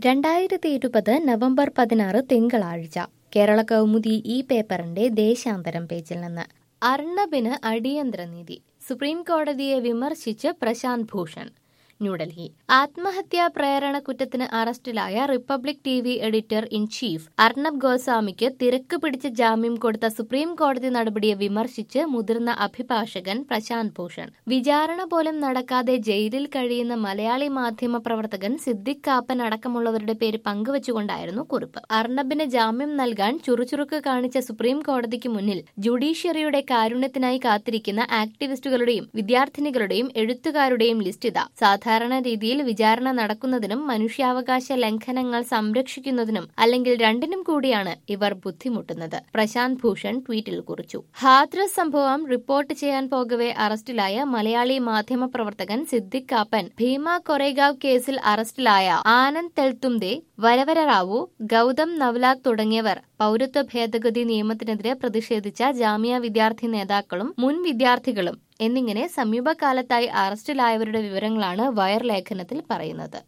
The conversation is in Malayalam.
രണ്ടായിരത്തി ഇരുപത് നവംബർ പതിനാറ് തിങ്കളാഴ്ച കേരള കൗമുദി ഈ പേപ്പറിന്റെ ദേശാന്തരം പേജിൽ നിന്ന് അർണബിന് അടിയന്തര നീതി സുപ്രീം കോടതിയെ വിമർശിച്ച് പ്രശാന്ത് ഭൂഷൺ ന്യൂഡൽഹി ആത്മഹത്യാ പ്രേരണ കുറ്റത്തിന് അറസ്റ്റിലായ Republic T V editor in chief Arnab ഗോസ്വാമിക്ക് തിരക്ക് പിടിച്ച് ജാമ്യം കൊടുത്ത സുപ്രീം കോടതി നടപടിയെ വിമർശിച്ച് മുതിർന്ന അഭിഭാഷകൻ പ്രശാന്ത് ഭൂഷൺ വിചാരണ പോലും നടക്കാതെ ജയിലിൽ കഴിയുന്ന മലയാളി മാധ്യമ പ്രവർത്തകൻ സിദ്ദിഖ് കാപ്പൻ അടക്കമുള്ളവരുടെ പേര് പങ്കുവച്ചുകൊണ്ടായിരുന്നു കുറിപ്പ് അർണബിന് ജാമ്യം നൽകാൻ ചുറുചുറുക്ക് കാണിച്ച സുപ്രീം കോടതിക്ക് മുന്നിൽ ജുഡീഷ്യറിയുടെ കാരുണ്യത്തിനായി കാത്തിരിക്കുന്ന ആക്ടിവിസ്റ്റുകളുടെയും വിദ്യാർത്ഥിനികളുടെയും എഴുത്തുകാരുടെയും ലിസ്റ്റ് ഇതാ സാധാരണ രീതിയിൽ വിചാരണ നടക്കുന്നതിനും മനുഷ്യാവകാശ ലംഘനങ്ങൾ സംരക്ഷിക്കുന്നതിനും അല്ലെങ്കിൽ രണ്ടിനും കൂടിയാണ് ഇവർ ബുദ്ധിമുട്ടുന്നത് പ്രശാന്ത് ഭൂഷൺ ട്വീറ്റിൽ കുറിച്ചു ഹാദ്രസ് സംഭവം റിപ്പോർട്ട് ചെയ്യാൻ പോകവെ അറസ്റ്റിലായ മലയാളി മാധ്യമ പ്രവർത്തകൻ സിദ്ദിഖ് കാപ്പൻ ഭീമ കൊറേഗാവ് കേസിൽ അറസ്റ്റിലായ ആനന്ദ് തെൽത്തുംദെ വരവര റാവു ഗൌതം നവ്ലാഖ് തുടങ്ങിയവർ പൌരത്വ ഭേദഗതി നിയമത്തിനെതിരെ പ്രതിഷേധിച്ച ജാമ്യ വിദ്യാർത്ഥി നേതാക്കളും മുൻ വിദ്യാർത്ഥികളും എന്നിങ്ങനെ സമീപകാലത്തായി അറസ്റ്റിലായവരുടെ വിവരങ്ങളാണ് വയർ ലേഖനത്തിൽ പറയുന്നത്